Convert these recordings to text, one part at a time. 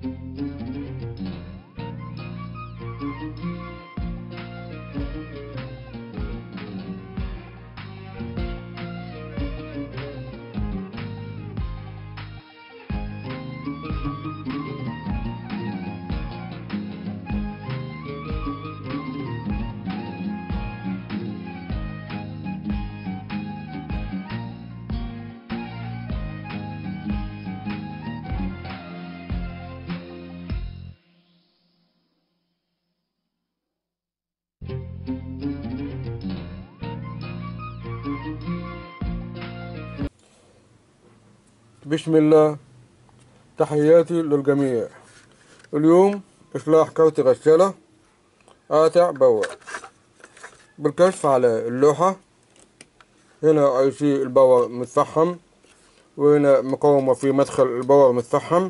بسم الله تحياتي للجميع اليوم إصلاح كارت غسالة قاطع باور بالكشف على اللوحة هنا اي سي الباور متفحم وهنا مقاومة في مدخل الباور متفحم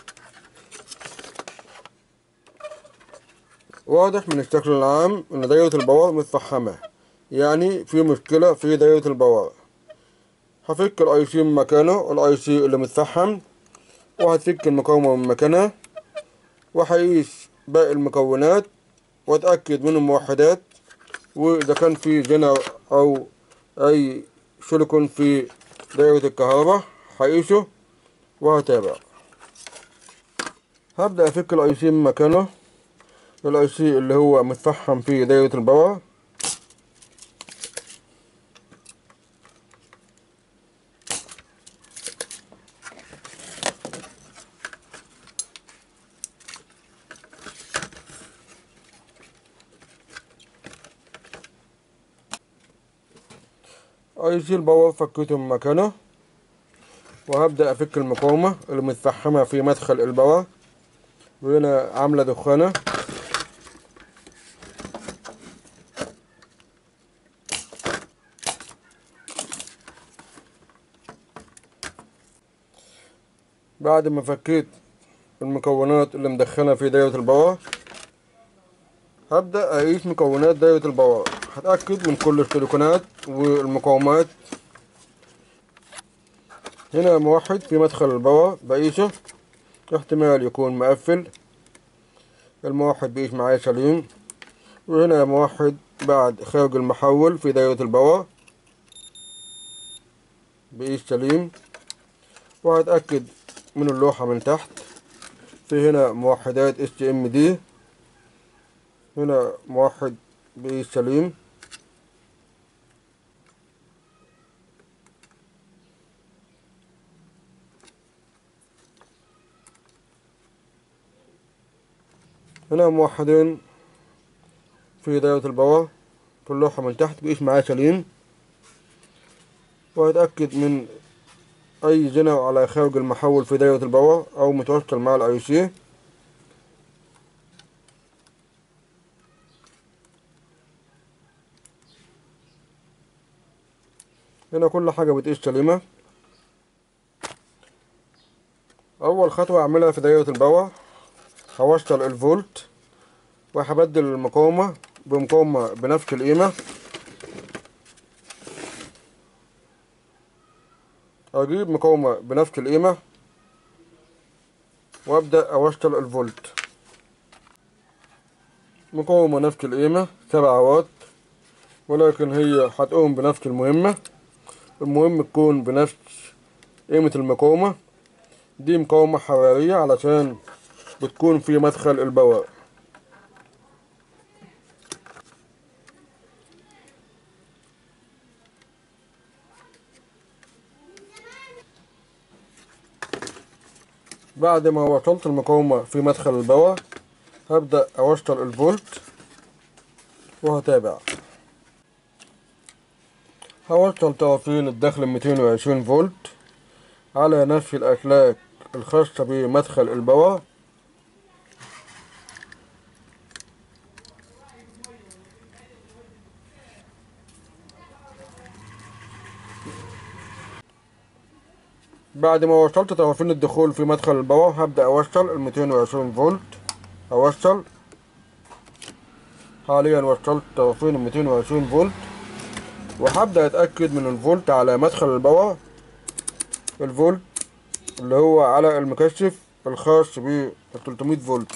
واضح من الشكل العام ان دايرة الباور متفحمة يعني في مشكلة في دايرة الباور هفك الاي سي من مكانه الاي سي اللي متفحم وهتفك المقاومة من مكانها وهقيس باقي المكونات واتأكد من الموحدات واذا كان في جنر او اي سيليكون في دايرة الكهرباء هقيسه وهتابع هبدأ افك الاي سي من مكانه الاي سي اللي هو متفحم في دايرة الباور اي سي الباور فكيته من مكانه وهبدأ افك المقاومة اللي متفحمة في مدخل الباور وهنا عاملة دخانة بعد ما فكيت المكونات اللي مدخنة في دايرة الباور هبدأ أقيس مكونات دايرة الباور هتأكد من كل السيليكونات والمقاومات هنا موحد في مدخل الباور بقيسه احتمال يكون مقفل الموحد بقيس معايا سليم وهنا موحد بعد خارج المحول في دايرة الباور بقيس سليم وهتأكد من اللوحة من تحت في هنا موحدات اس ام دي هنا موحد بقيس سليم هنا موحدين في دايرة الباور في اللوحة من تحت بقيس معاه سليم وهتأكد من أي زنر على خارج المحول في دايرة الباور أو متوصل مع الأي سي هنا كل حاجة بتقيس سليمة أول خطوة أعملها في دايرة الباور هوصل الفولت وهبدل المقاومة بمقاومة بنفس القيمة أجيب مقاومة بنفس القيمة وأبدأ أوصل الفولت مقاومة نفس القيمة سبعة واط ولكن هي هتقوم بنفس المهمة المهم تكون بنفس قيمة المقاومة دي مقاومة حرارية علشان بتكون في مدخل البواء بعد ما وصلت المقاومة في مدخل البواء هبدأ أوصل الفولت وهتابع هوصل طرفين الدخل 220 فولت على نفس الأسلاك الخاصة بمدخل البواء بعد ما وصلت طرفين الدخول في مدخل الباور هبدأ أوصل ال 220 فولت أوصل حاليا وصلت طرفين ال 220 فولت وهبدأ أتأكد من الفولت على مدخل الباور الفولت اللي هو على المكشف الخاص ب 300 فولت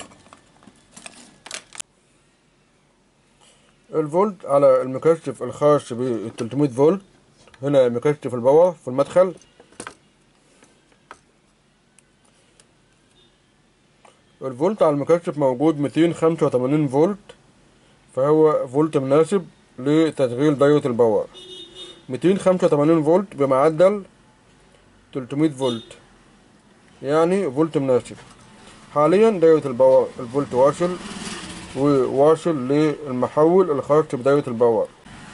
الفولت على المكثف الخاص ب 300 فولت هنا مكثف الباور في المدخل الفولت على المكثف موجود 285 فولت فهو فولت مناسب لتشغيل دايرة الباور 285 فولت بمعدل 300 فولت يعني فولت مناسب حاليا دايرة الباور الفولت واصل وواصل للمحول الخاص بدايرة الباور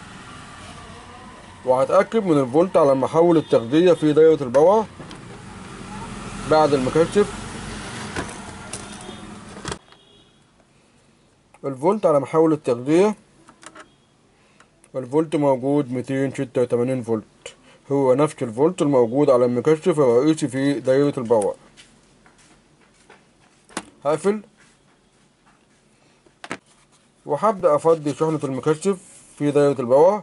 وهتأكد من الفولت على محول التغذية في دايرة الباور بعد المكثف الفولت على محول التغذية الفولت موجود 286 فولت هو نفس الفولت الموجود على المكثف الرئيسي في دايرة الباور هقفل وهبدأ أفضي شحنة المكثف في دايرة الباور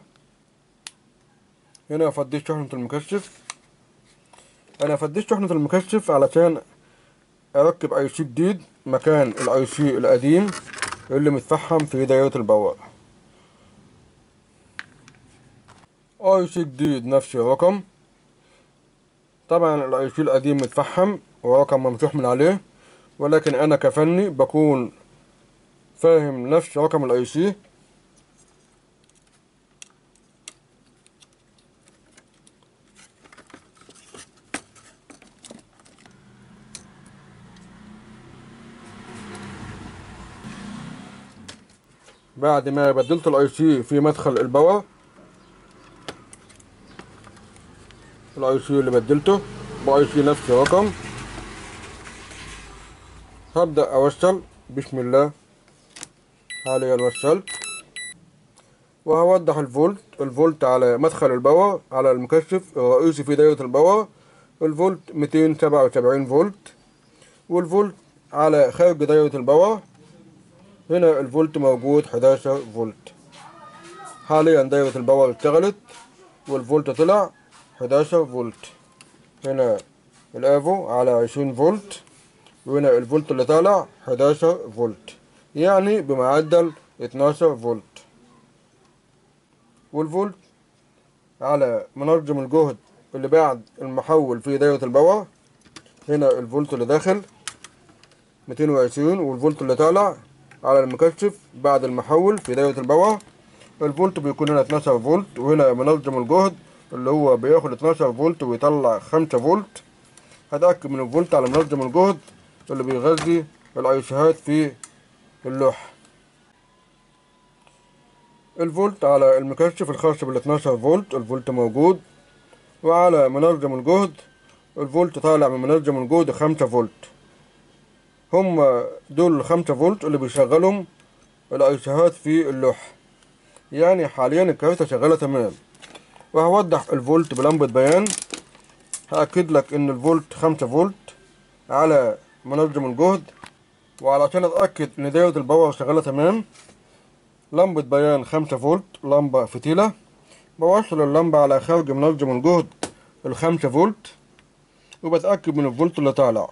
هنا فضيت شحنة المكثف أنا فضيت شحنة المكثف علشان أركب أي سي جديد مكان الأي سي القديم اللي متفحم في دايرة الباور اي سي جديد نفس الرقم طبعا الاي سي القديم متفحم ورقم ممسوح من عليه ولكن انا كفني بكون فاهم نفس رقم الاي سي بعد ما بدلت الاي سي في مدخل الباور الاي سي اللي بدلته باي سي نفس الرقم هبدأ اوصل بسم الله حاليا وصلت وهوضح الفولت الفولت على مدخل الباور على المكثف الرئيسي في دايرة الباور الفولت 277 فولت والفولت على خارج دايرة الباور هنا الفولت موجود 11 فولت حاليا دايرة الباور اشتغلت والفولت طلع 11 فولت هنا الافو على 20 فولت وهنا الفولت اللي طالع 11 فولت يعني بمعدل 12 فولت والفولت على منظم الجهد اللي بعد المحول في دايرة الباور هنا الفولت اللي داخل 220 والفولت اللي طالع على المكثف بعد المحول في دايرة الباور الفولت بيكون هنا 12 فولت وهنا منظم الجهد اللي هو بياخد 12 فولت ويطلع 5 فولت هتأكد من الفولت على منظم الجهد اللي بيغذي الايسيهات في اللوحة الفولت على المكثف الخاص بال 12 فولت الفولت موجود وعلى منظم الجهد الفولت طالع من منظم الجهد 5 فولت هم دول الخمسة فولت اللي بيشغلهم الايسيهات في اللوحة يعني حاليا الكارتة شغالة تمام وهوضح الفولت بلمبة بيان هأكد لك ان الفولت خمسة فولت على منظم الجهد وعلشان اتأكد ان دايرة الباور شغالة تمام لمبة بيان خمسة فولت لمبة فتيلة بوصل اللمبة على خارج منظم الجهد الخمسة فولت وبتأكد من الفولت اللي طالع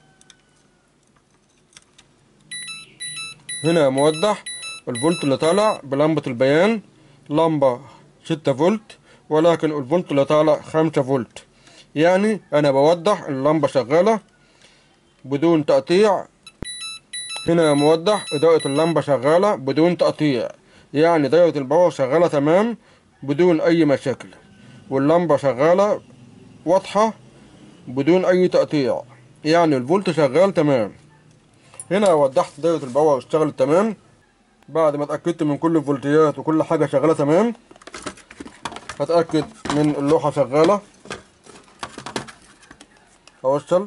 هنا موضح الفولت اللي طالع بلمبة البيان لمبة ستة فولت ولكن الفولت اللي طالع خمسة فولت يعني انا بوضح اللمبة شغالة بدون تقطيع هنا موضح اضاءة اللمبة شغالة بدون تقطيع يعني دايرة الباور شغالة تمام بدون اي مشاكل واللمبة شغالة واضحة بدون اي تقطيع يعني الفولت شغال تمام هنا وضحت دايرة الباور اشتغلت تمام بعد ما اتأكدت من كل الفولتيات وكل حاجة شغالة تمام هتأكد من اللوحة شغالة اوصل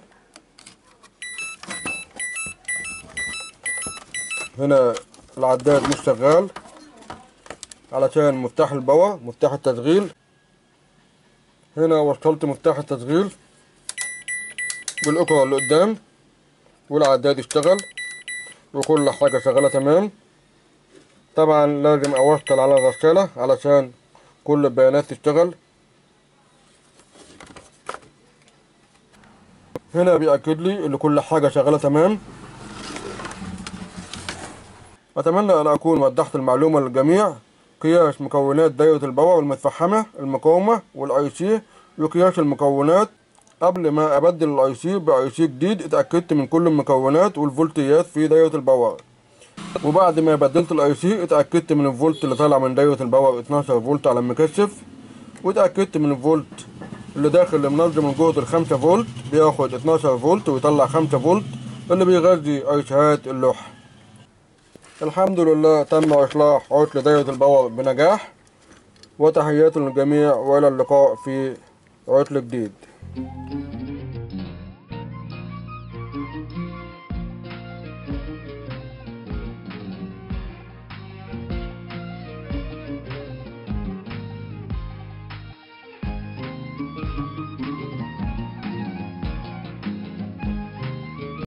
هنا العداد مش شغال علشان مفتاح الباور مفتاح التشغيل هنا وصلت مفتاح التشغيل بالأكرة اللي قدام والعداد اشتغل وكل حاجة شغالة تمام طبعا لازم اوصل على الرسالة علشان كل البيانات تشتغل هنا بيأكد لي ان كل حاجة شغالة تمام أتمنى أن أكون وضحت المعلومة للجميع قياس مكونات دايرة الباور المتفحمة المقاومة والاي سي وقياس المكونات قبل ما أبدل الاي سي باي سي جديد اتأكدت من كل المكونات والفولتيات في دايرة الباور وبعد ما بدلت الاي سي اتأكدت من الفولت اللي طالع من دايرة الباور 12 فولت على المكثف واتأكدت من الفولت اللي داخل لمنظم الجهد الخمسة فولت بياخد 12 فولت ويطلع 5 فولت اللي بيغذي ايسيهات اللوحة الحمد لله تم إصلاح عطل دايرة الباور بنجاح وتحياتي للجميع وإلى اللقاء في عطل جديد